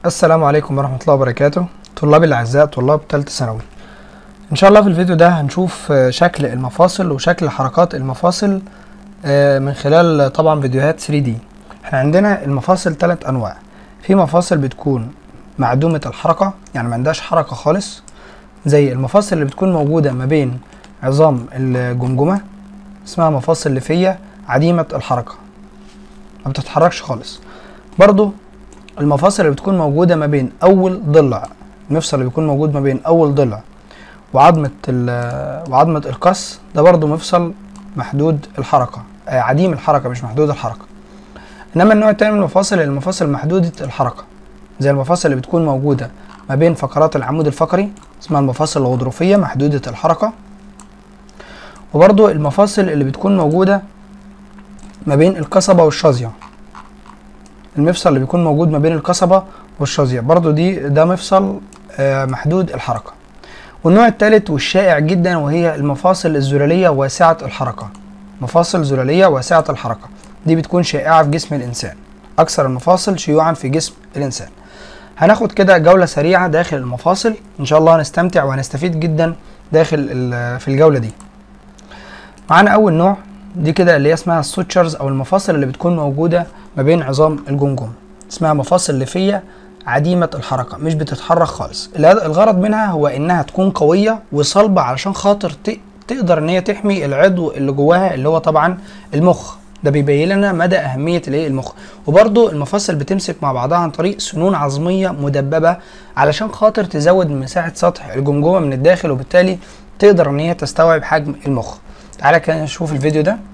السلام عليكم ورحمة الله وبركاته طلابي الأعزاء طلاب تالتة ثانوي إن شاء الله في الفيديو ده هنشوف آه، شكل المفاصل وشكل حركات المفاصل آه، من خلال طبعا فيديوهات 3D احنا عندنا المفاصل تلات أنواع في مفاصل بتكون معدومة الحركة يعني ما عندهاش حركة خالص زي المفاصل اللي بتكون موجودة ما بين عظام الجمجمة اسمها مفاصل ليفية عديمة الحركة ما بتتحركش خالص برضو المفاصل اللي بتكون موجودة ما بين أول ضلع المفصل اللي بيكون موجود ما بين أول ضلع وعظمة ال- وعظمة القص ده برضو مفصل محدود الحركة آه، عديم الحركة مش محدود الحركة إنما النوع التاني من المفاصل المفاصل محدودة الحركة زي المفاصل اللي بتكون موجودة ما بين فقرات العمود الفقري اسمها المفاصل الغضروفية محدودة الحركة وبرضو المفاصل اللي بتكون موجودة ما بين القصبة والشظية المفصل اللي بيكون موجود ما بين القصبة والشظية برضو دي ده مفصل آه، محدود الحركة والنوع الثالث والشائع جدا وهي المفاصل الزلالية واسعة الحركة مفاصل زلالية واسعة الحركة دي بتكون شائعة في جسم الإنسان أكثر المفاصل شيوعا في جسم الإنسان هناخد كده جولة سريعة داخل المفاصل إن شاء الله هنستمتع وهنستفيد جدا داخل ال- في الجولة دي معانا أول نوع دي كده اللي هي اسمها السوتشرز أو المفاصل اللي بتكون موجودة ما بين عظام الجمجمة اسمها مفاصل ليفية عديمة الحركة مش بتتحرك خالص الهد- الغرض منها هو انها تكون قوية وصلبة علشان خاطر ت- تقدر ان هي تحمي العضو اللي جواها اللي هو طبعا المخ ده بيبين لنا مدى اهمية الايه المخ وبرضو المفاصل بتمسك مع بعضها عن طريق سنون عظمية مدببة علشان خاطر تزود من مساحة سطح الجمجمة من الداخل وبالتالي تقدر ان هي تستوعب حجم المخ تعالى كده نشوف الفيديو ده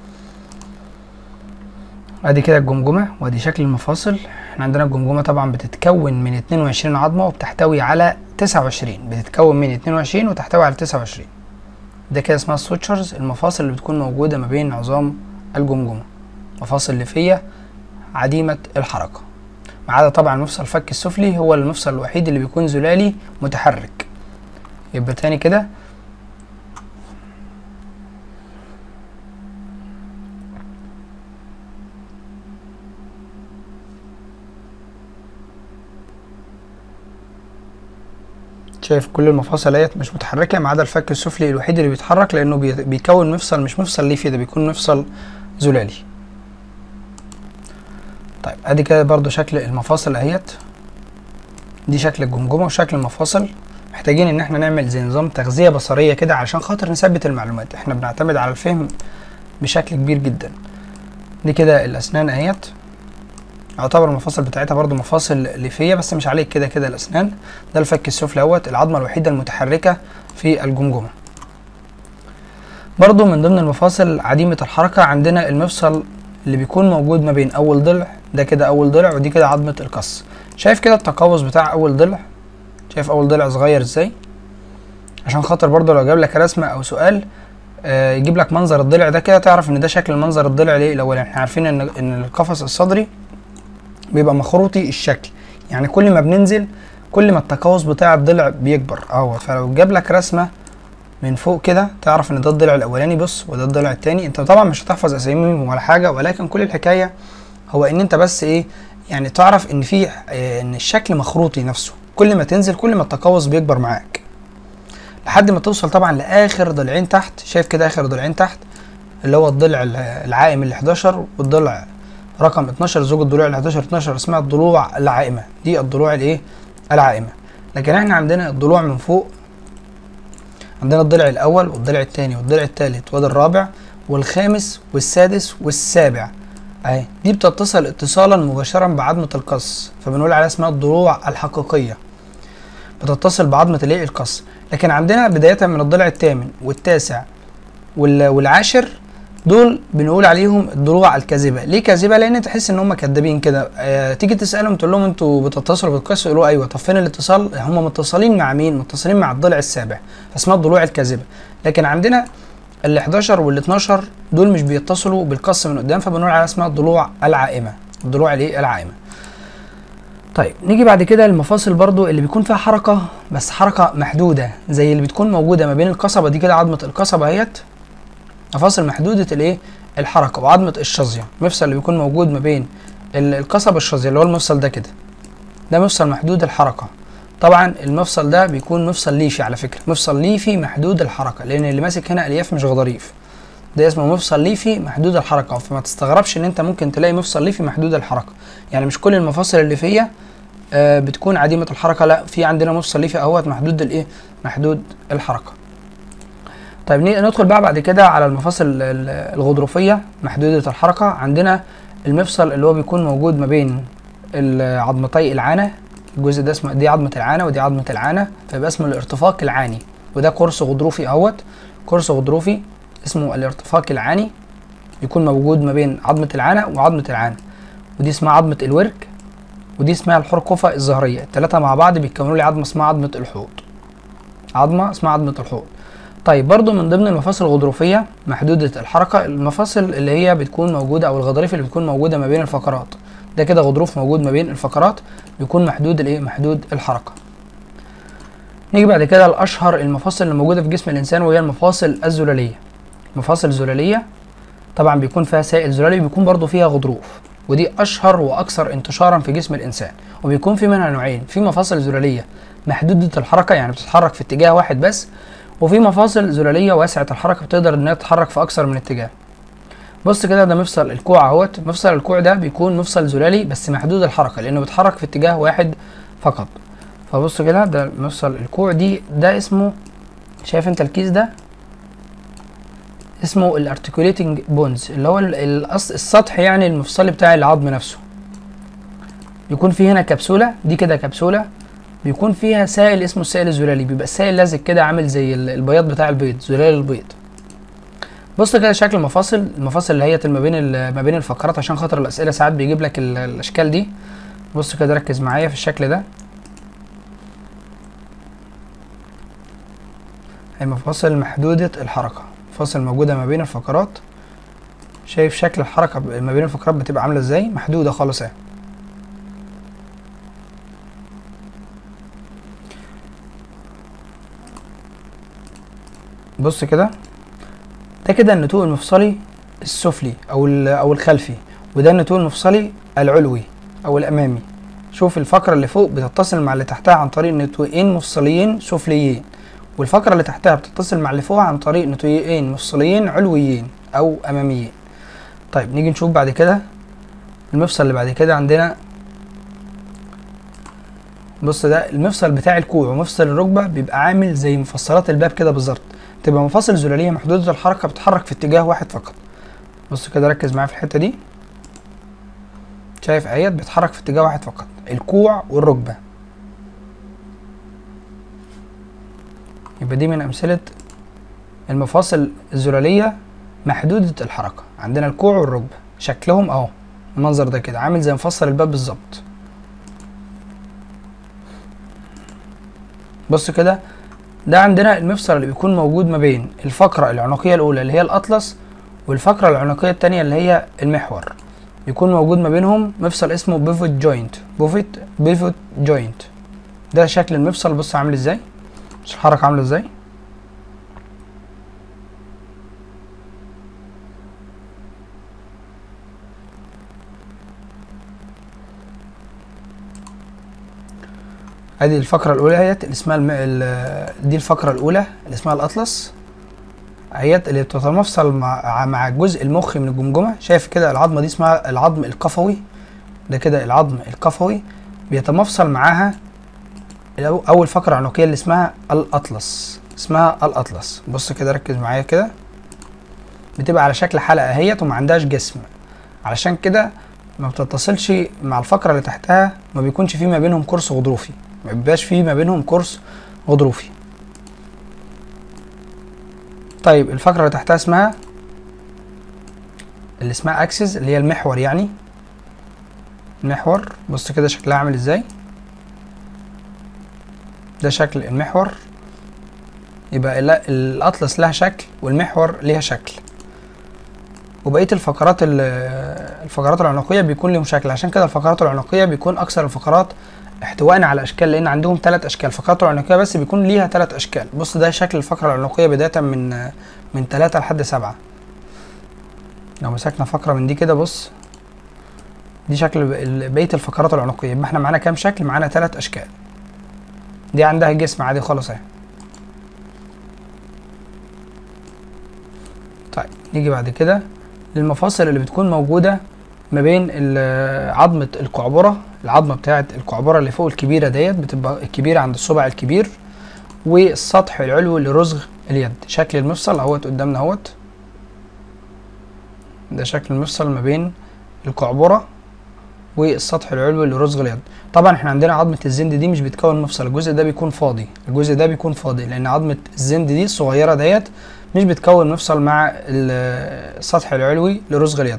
ادي كده الجمجمة وادي شكل المفاصل احنا عندنا الجمجمة طبعا بتتكون من 22 عظمة وبتحتوي على 29 بتتكون من 22 وتحتوي على 29 ده كده اسمها السوتشرز المفاصل اللي بتكون موجودة ما بين عظام الجمجمة مفاصل ليفية عديمة الحركة ما عدا طبعا مفصل الفك السفلي هو المفصل الوحيد اللي بيكون زلالي متحرك يبقى تاني كده شايف كل المفاصل اهيت مش متحركه ما عدا الفك السفلي الوحيد اللي بيتحرك لانه بي- بيكون مفصل مش مفصل ليفي ده بيكون مفصل زلالي طيب ادي كده برضو شكل المفاصل اهيت دي شكل الجمجمه وشكل المفاصل محتاجين ان احنا نعمل زي نظام تغذيه بصريه كده عشان خاطر نثبت المعلومات احنا بنعتمد على الفهم بشكل كبير جدا دي كده الاسنان اهيت يعتبر المفاصل بتاعتها برضو مفاصل ليفيه بس مش عليك كده كده الاسنان ده الفك السفلي اهوت العظمه الوحيده المتحركه في الجمجمه برضو من ضمن المفاصل عديمه الحركه عندنا المفصل اللي بيكون موجود ما بين اول ضلع ده كده اول ضلع ودي كده عظمه القص شايف كده التقوس بتاع اول ضلع شايف اول ضلع صغير ازاي عشان خاطر برضو لو جاب لك رسمه او سؤال آه، يجيب لك منظر الضلع ده كده تعرف ان ده شكل منظر الضلع ليه الاول احنا عارفين ان ان القفص الصدري بيبقى مخروطي الشكل يعني كل ما بننزل كل ما التقوس بتاع الضلع بيكبر اهوت فلو جاب لك رسمه من فوق كده تعرف ان ده الضلع الاولاني بص وده الضلع التاني انت طبعا مش هتحفظ اساميهم ولا حاجه ولكن كل الحكايه هو ان انت بس ايه يعني تعرف ان في آه، ان الشكل مخروطي نفسه كل ما تنزل كل ما التقوس بيكبر معاك لحد ما توصل طبعا لاخر ضلعين تحت شايف كده اخر ضلعين تحت اللي هو الضلع العائم ال 11 والضلع رقم 12 زوج الضلوع ال 11 12 اسمها الضلوع العائمه دي الضلوع الايه العائمه لكن احنا عندنا الضلوع من فوق عندنا الضلع الاول والضلع الثاني والضلع الثالث وده الرابع والخامس والسادس والسابع اهي دي بتتصل اتصالا مباشرا بعظمه القص فبنقول عليها اسمها الضلوع الحقيقيه بتتصل بعظمه الايه القص لكن عندنا بدايه من الضلع الثامن والتاسع وال- والعاشر دول بنقول عليهم الضلوع الكاذبه ليه كاذبه لان تحس ان هم كدابين كده آه تيجي تسالهم تقول لهم انتوا بتتصلوا بالقص يقولوا ايوه طب فين الاتصال هم متصلين مع مين متصلين مع الضلع السابع فاسمها الضلوع الكاذبه لكن عندنا ال 11 وال 12 دول مش بيتصلوا بالقص من قدام فبنقول عليها اسمها الضلوع العائمه الضلوع الايه العائمه طيب نيجي بعد كده المفاصل برضو اللي بيكون فيها حركه بس حركه محدوده زي اللي بتكون موجوده ما بين القصبه دي كده عظمه القصبه اهيت مفاصل محدودة الايه الحركة وعظمة الشظية المفصل اللي بيكون موجود ما بين ال- القصبة الشظية اللي هو المفصل ده كده ده مفصل محدود الحركة طبعا المفصل ده بيكون مفصل ليفي على فكرة مفصل ليفي محدود الحركة لأن اللي ماسك هنا ألياف مش غضاريف ده اسمه مفصل ليفي محدود الحركة فما تستغربش إن أنت ممكن تلاقي مفصل ليفي محدود الحركة يعني مش كل المفاصل الليفية آه بتكون عديمة الحركة لا في عندنا مفصل ليفي اهوت محدود الإيه محدود الحركة طيب ندخل بقى بعد كده على المفاصل الغضروفية محدودة الحركة عندنا المفصل اللي هو بيكون موجود ما بين عظمتي العانة الجزء ده اسمه دي عظمة العانة ودي عظمة العانة فيبقى اسمه الارتفاق العاني وده قرص غضروفي اهوت قرص غضروفي اسمه الارتفاق العاني يكون موجود ما بين عظمة العانة وعظمة العانة ودي اسمها عظمة الورك ودي اسمها الحرقفة الظهرية التلاتة مع بعض بيكونوا لي عظمة اسمها عظمة الحوض عظمة اسمها عظمة الحوض طيب برضو من ضمن المفاصل الغضروفية محدودة الحركة المفاصل اللي هي بتكون موجودة أو الغضاريف اللي بتكون موجودة ما بين الفقرات ده كده غضروف موجود ما بين الفقرات بيكون محدود الايه محدود الحركة نيجي بعد كده لأشهر المفاصل اللي موجودة في جسم الإنسان وهي المفاصل الزلالية المفاصل الزلالية طبعا بيكون فيها سائل زلالي بيكون برضو فيها غضروف ودي أشهر وأكثر انتشارا في جسم الإنسان وبيكون في منها نوعين في مفاصل زلالية محدودة الحركة يعني بتتحرك في اتجاه واحد بس وفي مفاصل زلالية واسعة الحركة بتقدر انها تتحرك في اكثر من اتجاه بص كده ده مفصل الكوع اهوت مفصل الكوع ده بيكون مفصل زلالي بس محدود الحركة لانه بيتحرك في اتجاه واحد فقط فبص كده ده مفصل الكوع دي ده اسمه شايف انت الكيس ده اسمه الارتكوليتنج بونز اللي هو السطح يعني المفصلي بتاع العظم نفسه يكون في هنا كبسولة دي كده كبسولة بيكون فيها سائل اسمه السائل الزلالي بيبقى السائل لازق كده عامل زي البياض بتاع البيض زلال البيض بص كده شكل المفاصل المفاصل اللي هي ما بين ما بين الفقرات عشان خاطر الاسئله ساعات بيجيب لك الاشكال دي بص كده ركز معايا في الشكل ده هي مفاصل محدودة الحركة مفاصل موجودة ما بين الفقرات شايف شكل الحركة ما بين الفقرات بتبقى عاملة ازاي محدودة خالص اهي بص كده ده كده النتوء المفصلي السفلي او او الخلفي وده النتوء المفصلي العلوي او الامامي شوف الفقره اللي فوق بتتصل مع اللي تحتها عن طريق نتوئين مفصليين سفليين والفقره اللي تحتها بتتصل مع اللي فوق عن طريق نتوئين مفصليين علويين او اماميين طيب نيجي نشوف بعد كده المفصل اللي بعد كده عندنا بص ده المفصل بتاع الكوع ومفصل الركبه بيبقى عامل زي مفصلات الباب كده بالظبط تبقى مفاصل زلاليه محدوده الحركه بتتحرك في اتجاه واحد فقط بص كده ركز معايا في الحته دي شايف اهيت بيتحرك في اتجاه واحد فقط الكوع والركبه يبقى دي من امثله المفاصل الزلاليه محدوده الحركه عندنا الكوع والركبه شكلهم اهو المنظر ده كده عامل زي مفصل الباب بالظبط بص كده ده عندنا المفصل اللي بيكون موجود ما بين الفقرة العنقية الأولى اللي هي الأطلس والفقرة العنقية التانية اللي هي المحور بيكون موجود ما بينهم مفصل اسمه بيفوت جوينت بيفوت بيفوت جوينت ده شكل المفصل بص عامل ازاي بص الحركة عاملة ازاي ادي الفقرة الأولى اهيت اللي اسمها الم... دي الفقرة الأولى اللي اسمها الأطلس اهيت اللي بتتمفصل مع مع الجزء المخي من الجمجمة شايف كده العظمة دي اسمها العظم القفوي ده كده العظم القفوي بيتمفصل معاها أول فقرة عنقية اللي اسمها الأطلس اسمها الأطلس بص كده ركز معايا كده بتبقى على شكل حلقة اهيت وما عندهاش جسم علشان كده ما بتتصلش مع الفقرة اللي تحتها ما بيكونش في ما بينهم قرص غضروفي ما بيبقاش فيه ما بينهم قرص غضروفي طيب الفقرة اللي تحتها اسمها اللي اسمها اكسس اللي هي المحور يعني المحور بص كده شكلها عامل ازاي ده شكل المحور يبقى الاطلس لها شكل والمحور ليها شكل وبقيه الفقرات الفقرات العنقيه بيكون لهم شكل عشان كده الفقرات العنقيه بيكون اكثر الفقرات احتواء على اشكال لان عندهم ثلاث اشكال الفقرات العنقيه بس بيكون ليها ثلاث اشكال بص ده شكل الفقره العنقيه بدايه من من ثلاثة لحد سبعة لو مسكنا فقره من دي كده بص دي شكل ال- بقيه الفقرات العنقيه يبقى احنا معانا كام شكل معانا ثلاث اشكال دي عندها جسم عادي خالص اهي طيب نيجي بعد كده للمفاصل اللي بتكون موجوده ما بين ال- عظمه القعبره العظمه بتاعه القعبره اللي فوق الكبيره ديت بتبقى الكبيره عند الصبع الكبير والسطح العلوي لرزغ اليد شكل المفصل اهوت قدامنا اهوت ده شكل المفصل ما بين القعبره والسطح العلوي لرزغ اليد طبعا احنا عندنا عظمه الزند دي مش بتكون مفصل الجزء ده بيكون فاضي الجزء ده بيكون فاضي لان عظمه الزند دي الصغيره ديت مش بتكون مفصل مع ال- السطح العلوي لرزغ اليد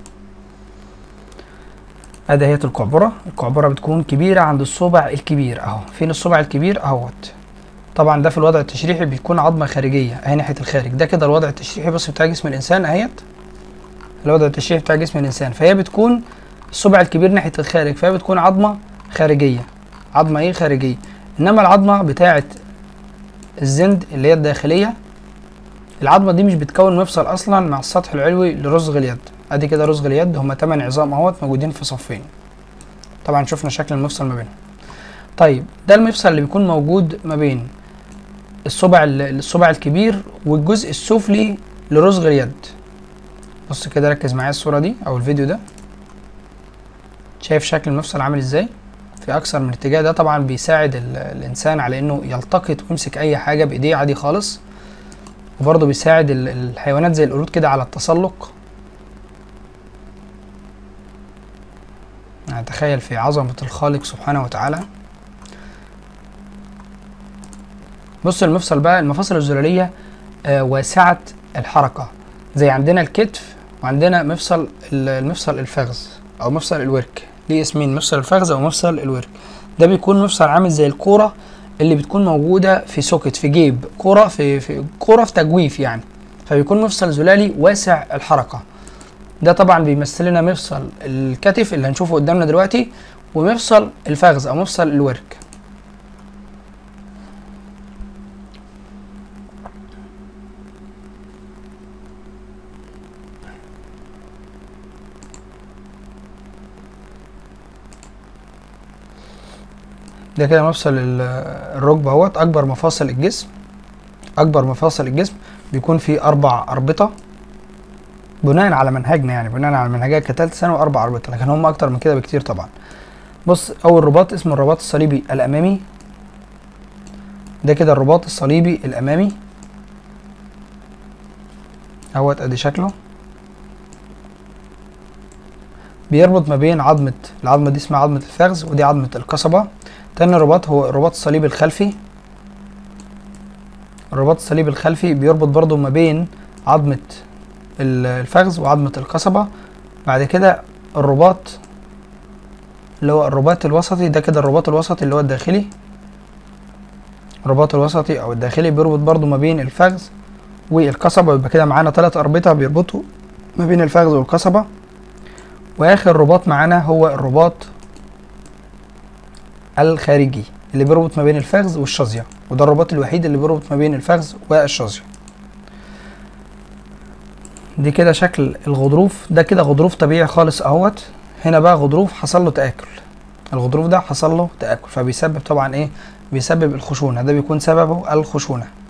ادي هي القعبره القعبره بتكون كبيره عند الصبع الكبير اهو فين الصبع الكبير اهوت طبعا ده في الوضع التشريحي بيكون عظمه خارجيه اهي ناحيه الخارج ده كده الوضع التشريحي بص بتاع جسم الانسان اهيت الوضع التشريحي بتاع جسم الانسان فهي بتكون الصبع الكبير ناحيه الخارج فهي بتكون عظمه خارجيه عظمه ايه خارجيه انما العظمه بتاعه الزند اللي هي الداخليه العظمه دي مش بتكون مفصل اصلا مع السطح العلوي لرزغ اليد ادي كده رزغ اليد هما 8 عظام اهوت موجودين في صفين طبعا شفنا شكل المفصل ما بينهم طيب ده المفصل اللي بيكون موجود ما بين الصبع ال- الصبع الكبير والجزء السفلي لرزغ اليد بص كده ركز معايا الصورة دي او الفيديو ده شايف شكل المفصل عامل ازاي في اكثر من اتجاه ده طبعا بيساعد ال- الانسان على انه يلتقط ويمسك اي حاجة بايديه عادي خالص وبرضه بيساعد ال- الحيوانات زي القرود كده على التسلق يعني تخيل في عظمة الخالق سبحانه وتعالى بص المفصل بقى المفاصل الزلالية آه واسعة الحركة زي عندنا الكتف وعندنا مفصل ال- المفصل الفخذ أو مفصل الورك ليه اسمين مفصل الفخذ أو مفصل الورك ده بيكون مفصل عامل زي الكورة اللي بتكون موجودة في سوكت في جيب كورة في, في كورة في تجويف يعني فبيكون مفصل زلالي واسع الحركة ده طبعا بيمثل لنا مفصل الكتف اللي هنشوفه قدامنا دلوقتي ومفصل الفخذ او مفصل الورك ده كده مفصل ال- الركبة اهوت اكبر مفاصل الجسم اكبر مفاصل الجسم بيكون فيه اربع اربطة بناء على منهجنا يعني بناء على منهجات كتالتة ثانوي اربع اربطة لكن هم اكتر من كده بكتير طبعا بص اول رباط اسمه الرباط الصليبي الامامي ده كده الرباط الصليبي الامامي اهوت ادي شكله بيربط ما بين عظمة العظمة دي اسمها عظمة الفخذ ودي عظمة القصبة تاني رباط هو الرباط الصليبي الخلفي الرباط الصليبي الخلفي بيربط برضو ما بين عظمة ال- الفخذ وعظمة القصبة بعد كده الرباط اللي هو الرباط الوسطي ده كده الرباط الوسطي اللي هو الداخلي الرباط الوسطي او الداخلي بيربط برضو ما بين الفخذ والقصبة يبقى كده معانا ثلاث أربطة بيربطوا ما بين الفخذ والقصبة واخر رباط معانا هو الرباط الخارجي اللي بيربط ما بين الفخذ والشظية وده الرباط الوحيد اللي بيربط ما بين الفخذ والشظية دي كده شكل الغضروف ده كده غضروف طبيعي خالص اهوت هنا بقى غضروف حصل له تآكل الغضروف ده حصل له تآكل فبيسبب طبعا ايه بيسبب الخشونة ده بيكون سببه الخشونة